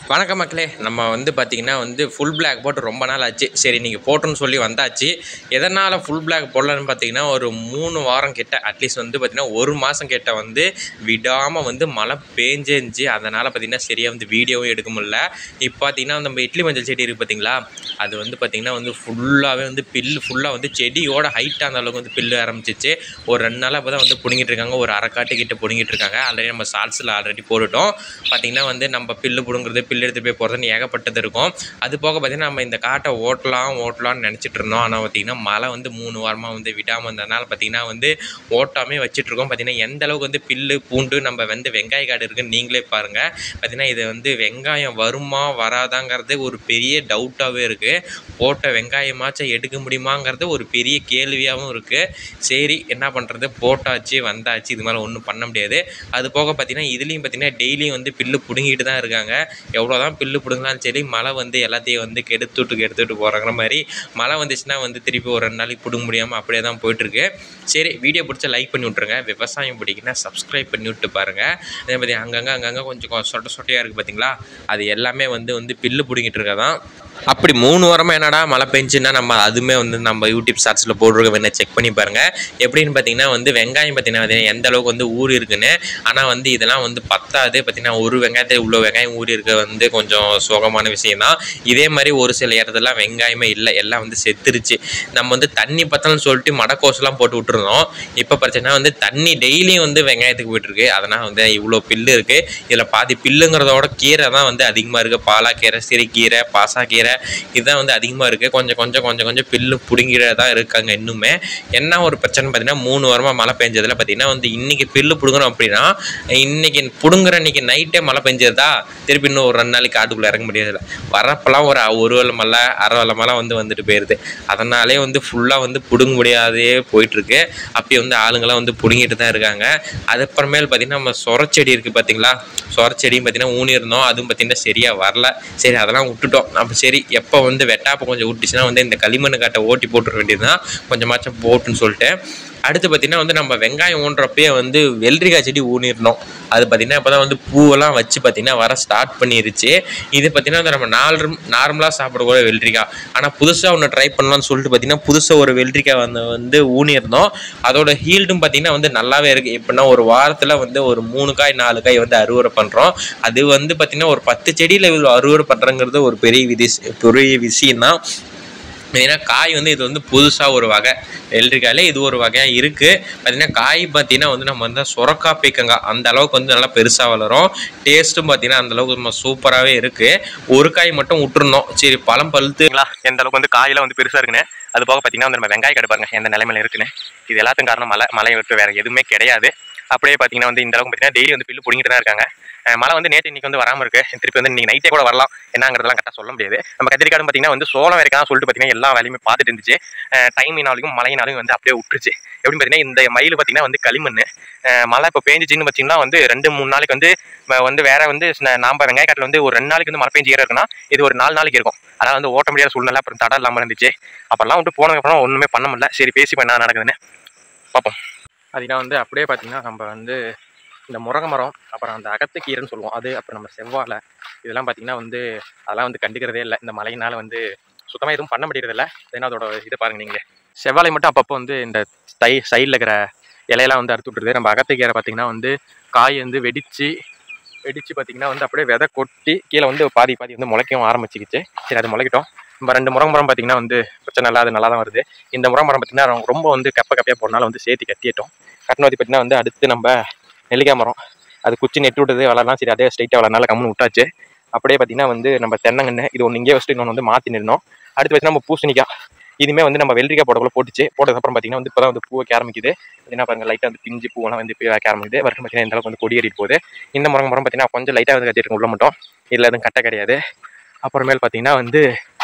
வணக்கம் மக்களே நம்ம வந்து பார்த்திங்கன்னா வந்து ஃபுல் பிளாக் போட்டு ரொம்ப நாள் ஆச்சு சரி நீங்கள் போட்டுன்னு சொல்லி வந்தாச்சு எதனால் ஃபுல் பிளாக் போடலன்னு பார்த்தீங்கன்னா ஒரு மூணு வாரம் கிட்ட அட்லீஸ்ட் வந்து பார்த்திங்கன்னா ஒரு மாதம் கிட்ட வந்து விடாமல் வந்து மழை பேஞ்சிருந்துச்சு அதனால் பார்த்திங்கன்னா சரியாக வந்து வீடியோவும் எடுக்க முடியல இப்போ பார்த்திங்கன்னா நம்ம இட்லி மஞ்சள் செடி இருக்குது பார்த்தீங்களா அது வந்து பார்த்திங்கன்னா வந்து ஃபுல்லாகவே வந்து பில்லு ஃபுல்லாக வந்து செடியோட ஹைட்டாக அந்த அளவுக்கு வந்து பில்லு ஆரம்பிச்சிச்சு ஒரு ரெண்டு நாளாக இப்போ தான் வந்து பிடுங்கிட்டு இருக்காங்க ஒரு அரைக்காட்டு கிட்ட பிடுங்கிட்டு இருக்காங்க ஆல்ரெடி நம்ம ஷார்ட்ஸில் ஆல்ரெடி போட்டுட்டோம் பார்த்திங்கன்னா வந்து நம்ம பில்லு பிடுங்குறது பில்லு எடுத்து போய் போகிறதுன்னு ஏகப்பட்டது இருக்கும் அது போக பார்த்திங்கன்னா நம்ம இந்த காட்டை ஓட்டலாம் ஓட்டலாம்னு நினச்சிட்டு இருந்தோம் ஆனால் பார்த்திங்கன்னா மழை வந்து மூணு வாரமாக வந்து விடாமல் இருந்ததுனால பார்த்திங்கன்னா வந்து ஓட்டாமே வச்சிட்ருக்கோம் பார்த்திங்கன்னா எந்த அளவுக்கு வந்து பில்லு பூண்டு நம்ம வந்து வெங்காய காடு இருக்குன்னு நீங்களே பாருங்கள் பார்த்திங்கன்னா இது வந்து வெங்காயம் வருமா வராதாங்கிறது ஒரு பெரிய டவுட்டாகவே இருக்குது போட்ட வெங்காயமாச்சும் எடுக்க முடியுமாங்கிறது ஒரு பெரிய கேள்வியாகவும் இருக்குது சரி என்ன பண்ணுறது போட்டாச்சு வந்தாச்சு இது மேலே ஒன்றும் பண்ண முடியாது அது போக பார்த்திங்கன்னா இதுலேயும் பார்த்திங்கன்னா டெய்லியும் வந்து பில்லு பிடுங்கிட்டு தான் இருக்காங்க எவ்வளோ தான் பில்லு பிடுங்கினாலும் சரி மழை வந்து எல்லாத்தையும் வந்து கெடுத்துட்டு கெடுத்துட்டு போகிறாங்கிற மாதிரி மழை வந்துச்சுன்னா வந்து திருப்பி ஒரு ரெண்டு நாளைக்கு பிடுங்க முடியாமல் அப்படியே தான் போயிட்டுருக்கு சரி வீடியோ பிடிச்சா லைக் பண்ணி விட்ருங்க விவசாயம் பிடிக்குன்னா சப்ஸ்கிரைப் பண்ணி விட்டு பாருங்கள் அதே மாதிரி அங்கங்கே அங்கங்கே கொஞ்சம் கொ- சொட்ட சொட்டையாக இருக்குது பார்த்தீங்களா அது எல்லாமே வந்து வந்து பில்லு பிடுங்கிட்டு இருக்கதான் அப்படி மூணு வாரமாக என்னடா மழை பெஞ்சுன்னா நம்ம அதுவுமே வந்து நம்ம யூடியூப் ஷார்ட்ஸில் போடுறோம் வேணா செக் பண்ணி பாருங்கள் எப்படின்னு பார்த்தீங்கன்னா வந்து வெங்காயம் பார்த்தீங்கன்னா பார்த்தீங்கன்னா எந்த அளவுக்கு வந்து ஊறி இருக்குன்னு ஆனால் வந்து இதெல்லாம் வந்து பத்தாது பார்த்தீங்கன்னா ஒரு வெங்காயத்தை இவ்வளோ வெங்காயம் ஊறி இருக்க வந்து கொஞ்சம் சோகமான விஷயம் தான் இதே மாதிரி ஒரு சில இடத்துலலாம் வெங்காயமே இல்லை எல்லாம் வந்து செத்துருச்சு நம்ம வந்து தண்ணி பத்தலன்னு சொல்லிட்டு மடக்கோசெல்லாம் போட்டு விட்டுருந்தோம் இப்போ பிரச்சனை வந்து தண்ணி டெய்லியும் வந்து வெங்காயத்துக்கு போயிட்டுருக்கு அதனால் வந்து இவ்வளோ பில்லு இருக்குது இதில் பாதி பில்லுங்கிறதோட கீரை தான் வந்து அதிகமாக இருக்குது பாலாக்கீரை சிறுகீரை பாசாக்கீரை இதுதான் வந்து அதிகமாக இருக்குது கொஞ்சம் கொஞ்சம் கொஞ்சம் கொஞ்சம் பில்லு பிடுங்கிறதா இருக்காங்க இன்னுமே என்ன ஒரு பிரச்சனை பார்த்தீங்கன்னா மூணு வாரமாக மழை பெஞ்சதில் பார்த்தீங்கன்னா வந்து இன்றைக்கி பில்லு பிடுங்கணும் அப்படின்னா இன்னைக்கு பிடுங்குற இன்னைக்கு நைட்டே மழை பெஞ்சதா திருப்பி இன்னும் ஒரு ரெண்டு நாளைக்கு காட்டுக்குள்ளே இறங்க முடியாதுல்ல வரப்பெல்லாம் ஒரு ஒரு வேளை மழை அரை வேளை மழை வந்து வந்துட்டு போயிடுது அதனாலே வந்து ஃபுல்லாக வந்து பிடுங்க முடியாதே போயிட்டுருக்கு அப்படி வந்து ஆளுங்களாம் வந்து பிடுங்கிட்டு தான் இருக்காங்க அதுக்கப்புறமேல் பார்த்திங்கன்னா நம்ம சொரச்செடி இருக்குது பார்த்தீங்களா சொரச்செடியும் பார்த்திங்கன்னா ஊனியிருந்தோம் அதுவும் பார்த்திங்கன்னா சரியாக வரல சரி அதெல்லாம் விட்டுட்டோம் அப்போ சரி எப்போ வந்து வெட்டாப்போ கொஞ்சம் விட்டுச்சுன்னா வந்து இந்த களிமண் காட்டை ஓட்டி போட்டுற வேண்டியது தான் கொஞ்சமாச்சும் போட்டுன்னு சொல்லிட்டு அடுத்து பார்த்திங்கன்னா வந்து நம்ம வெங்காயம் ஊன்றப்பயே வந்து வெள்ளரிக்காய் செடி ஊனிடணும் அது பார்த்திங்கன்னா இப்போ தான் வந்து பூவெல்லாம் வச்சு பார்த்திங்கன்னா வர ஸ்டார்ட் பண்ணிருச்சு இது பார்த்திங்கன்னா வந்து நம்ம நாலு நார்மலாக சாப்பிடக்கூட வெள்ளரிக்காய் ஆனால் புதுசாக ஒன்று ட்ரை பண்ணலாம்னு சொல்லிட்டு பார்த்திங்கன்னா புதுசாக ஒரு வெள்ளரிக்காய் வந்து வந்து ஊனியிருந்தோம் அதோட ஹீல்டும் பார்த்திங்கன்னா வந்து நல்லாவே இருக்குது எப்படின்னா ஒரு வாரத்தில் வந்து ஒரு மூணு காய் நாலு காய் வந்து அறுவடை பண்ணுறோம் அது வந்து பார்த்திங்கன்னா ஒரு பத்து செடியில் இவ்வளோ அறுவடை பண்ணுறங்கிறது ஒரு பெரிய விதி பெரிய விஷயம் தான் மெயினாக காய் வந்து இது வந்து புதுசாக ஒரு வகை வெள்ளரிக்காயில இது ஒரு வகையாக இருக்குது பார்த்தீங்கன்னா காய் பார்த்தீங்கன்னா வந்து நம்ம வந்து சுரக்கா பீக்கங்காய் அந்த அளவுக்கு வந்து நல்லா பெருசாக வளரும் டேஸ்ட்டும் பார்த்தீங்கன்னா அந்த அளவுக்கு நம்ம சூப்பராகவே இருக்குது ஒரு காய் மட்டும் விட்டுருந்தோம் சரி பழம் பழுத்து எந்த அளவுக்கு வந்து காயில வந்து பெருசா இருக்குன்னு அது போக பார்த்தீங்கன்னா வந்து நம்ம வெங்காயம் கடை பாருங்க எந்த நிலைமையில இருக்குன்னு இது எல்லாத்துக்கும் காரணம் மழை மழை விட்டு வேற எதுவுமே கிடையாது அப்படியே பார்த்தீங்கன்னா வந்து இந்த அளவுக்கு பார்த்தீங்கன்னா டெய்லி வந்து பில்லு பிடிங்கிட்டு தான் இருக்காங்க அஹ் மழை வந்து நேற்று இன்னைக்கு வந்து வராமல் இருக்கு திருப்பி வந்து இன்னைக்கு நைட்டே கூட வரலாம் என்னங்கிறதெல்லாம் கரெக்டாக சொல்ல முடியாது நம்ம கத்திரிக்காடு பார்த்தீங்கன்னா வந்து சோளம் வரைக்கும் சொல்லிட்டு பார்த்தீங்கன்னா எல்லா வேலையுமே பார்த்துட்டு இருந்துச்சு டைமினாலையும் மழையினாலையும் வந்து அப்படியே விட்டுருச்சு எப்படின்னு பார்த்தீங்கன்னா இந்த மயில் பார்த்தீங்கன்னா வந்து களிமண் அஹ் மழை இப்போ பேஞ்சிச்சின்னு பார்த்தீங்கன்னா வந்து ரெண்டு மூணு நாளைக்கு வந்து ம- வந்து வேற வந்து ஸ்ன- நாம வெங்காய காட்டில் வந்து ஒரு ரெண்டு நாளைக்கு வந்து மழை பெஞ்சிக்கிற இருக்குன்னா இது ஒரு நாலு நாளைக்கு இருக்கும் அதனால வந்து ஓட்ட முடியாத சூழ்நிலை அப்புறம் தடை இல்லாமல் இருந்துச்சு அப்பெல்லாம் வந்து போனதுக்கப்புறம் ஒன்றுமே பண்ண முடியல சரி பேசி இப்ப என்ன நடக்குதுன்னு பார்ப்போம் அதுனா வந்து அப்படியே பார்த்தீங்கன்னா நம்ம வந்து இந்த முருங்கை மரம் அப்புறம் அந்த அகத்துக்கீரைன்னு சொல்லுவோம் அது அப்புறம் நம்ம செவ்வாழை இதெல்லாம் பார்த்தீங்கன்னா வந்து அதெல்லாம் வந்து கண்டுக்கிறதே இல்லை இந்த மழையினால வந்து சுத்தமாக எதுவும் பண்ண முடியறதில்ல ஏன்னா அதோட இதை பாருங்க நீங்கள் செவ்வாழை மட்டும் அப்பப்போ வந்து இந்த தை சைடில் இருக்கிற இலையெல்லாம் வந்து அறுத்து விட்டுருது நம்ம அகத்துக்கீரை பார்த்தீங்கன்னா வந்து காய் வந்து வெடிச்சு வெடிச்சு பார்த்தீங்கன்னா வந்து அப்படியே விதை கொட்டி கீழே வந்து பாதி பாதி வந்து முளைக்கவும் ஆரம்பிச்சிக்கிச்சு சரி அது முளைக்கட்டும் நம்ம ரெண்டு முருங்கை மரம் பார்த்தீங்கன்னா வந்து பிரச்சனை இல்லை அது நல்லா தான் வருது இந்த முருங்கை மரம் பார்த்தீங்கன்னா ரொம்ப- ரொம்ப வந்து கப்ப கப்பையாக போனால வந்து சேர்த்து கட்டிட்டோம் கட்டினது பார்த்தீங்கன்னா வந்து அடுத்து நம்ம நெல்லிக்காய் மரம் அது குச்சி நெட்டு விட்டது வளரலாம் சரி அதே ஸ்ட்ரைட்டாக வளரனால கம்முன்னு விட்டாச்சு அப்படியே பார்த்தீங்கன்னா வந்து நம்ம தென்னங்கன்று இது ஒன்று இங்கே வச்சுட்டு இன்னொன்று வந்து மாற்றி நின்னோம் அடுத்து பார்த்தீங்கன்னா நம்ம பூசணிக்காய் இதுவுமே வந்து நம்ம வெள்ளரிக்காய் போடக்குள்ள போட்டுச்சு போட்டதுக்கப்புறம் பார்த்தீங்கன்னா வந்து இப்போ தான் வந்து பூ வைக்க ஆரம்பிக்குது என்ன பாருங்க லைட்டாக வந்து பிஞ்சு பூவெல்லாம் வந்து இப்போ வைக்க ஆரம்பிக்குது வருஷம் பார்த்தீங்கன்னா இந்த அளவுக்கு வந்து கொடி ஏறிட்டு போகுது இந்த முருங்கை மரம் பார்த்தீங்கன்னா கொஞ்சம் லைட்டாக வந்து கட்டிருக்கும் உள்ள மட்டும் இதில் எதுவும் கட்டை கிடையாது அப்புறமேல் பார்த்தீங்கன்னா வந்து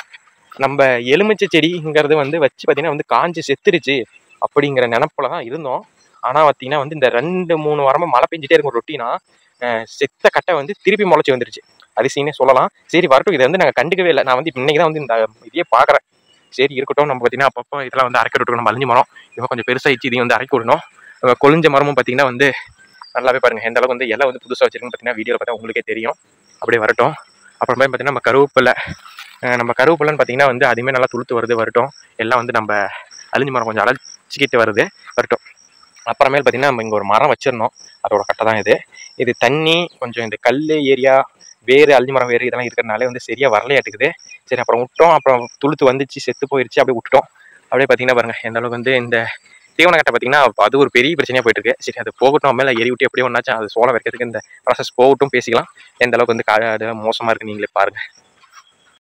நம்ம எலுமிச்சை செடிங்கிறது வந்து வச்சு பார்த்தீங்கன்னா வந்து காஞ்சு செத்துருச்சு அப்படிங்கிற நினப்புல தான் இருந்தோம் ஆனால் பார்த்தீங்கன்னா வந்து இந்த ரெண்டு மூணு வாரமாக மழை பெஞ்சிட்டே இருக்கும் ரொட்டினா செத்த கட்டை வந்து திருப்பி முளைச்சி வந்துருச்சு அதிசயம்னே சொல்லலாம் சரி வரட்டும் இதை வந்து நாங்கள் கண்டுக்கவே இல்லை நான் வந்து இன்னைக்கு தான் வந்து இந்த இதையே பார்க்குறேன் சரி இருக்கட்டும் நம்ம பார்த்தீங்கன்னா அப்பப்போ இதெல்லாம் வந்து அரைக்க விட்டுக்கணும் மலிஞ்ச மரம் இப்போ கொஞ்சம் பெருசாகிடுச்சு இதையும் வந்து அரைக்க விடணும் அஹ் கொழிஞ்ச மரமும் பார்த்தீங்கன்னா வந்து நல்லாவே பாருங்க எந்த அளவுக்கு வந்து இலை வந்து புதுசாக வச்சிருக்குன்னு பார்த்தீங்கன்னா வீடியோவில் பார்த்தா உங்களுக்கே தெரியும் அப்படியே வரட்டும் அப்புறமே பார்த்தீங்கன்னா நம்ம கருவேப்பிலை அஹ் நம்ம கருவேப்பிலைன்னு பார்த்தீங்கன்னா வந்து அதுவுமே நல்லா துளுத்து வருது வரட்டும் எல்லாம் வந்து நம்ம அழிஞ்சு மரம் கொஞ்சம் அழைச்சிக்கிட்டு வருது வரட்டும் அப்புறமேல் பார்த்தீங்கன்னா நம்ம இங்கே ஒரு மரம் வச்சிருந்தோம் அதோட கட்டை தான் இது இது தண்ணி கொஞ்சம் இந்த கல் ஏரியா வேறு அழிஞ்சு மரம் வேறு இதெல்லாம் இருக்கிறனாலே வந்து சரியாக வரலையாட்டுக்குது சரி அப்புறம் விட்டோம் அப்புறம் துளுத்து வந்துச்சு செத்து போயிடுச்சு அப்படியே விட்டுட்டோம் அப்படியே பார்த்தீங்கன்னா பாருங்க எந்த அளவுக்கு வந்து இந்த தீவன கட்டை பார்த்தீங்கன்னா அது ஒரு பெரிய பிரச்சனையாக போயிட்டு இருக்கு சரி அது போகட்டும் மேலே எரி விட்டு எப்படியும் ஒன்றாச்சும் அது சோளம் வைக்கிறதுக்கு இந்த ப்ராசஸ் போகட்டும் பேசிக்கலாம் எந்த அளவுக்கு வந்து கா- அது மோசமாக இருக்கு நீங்களே பாருங்க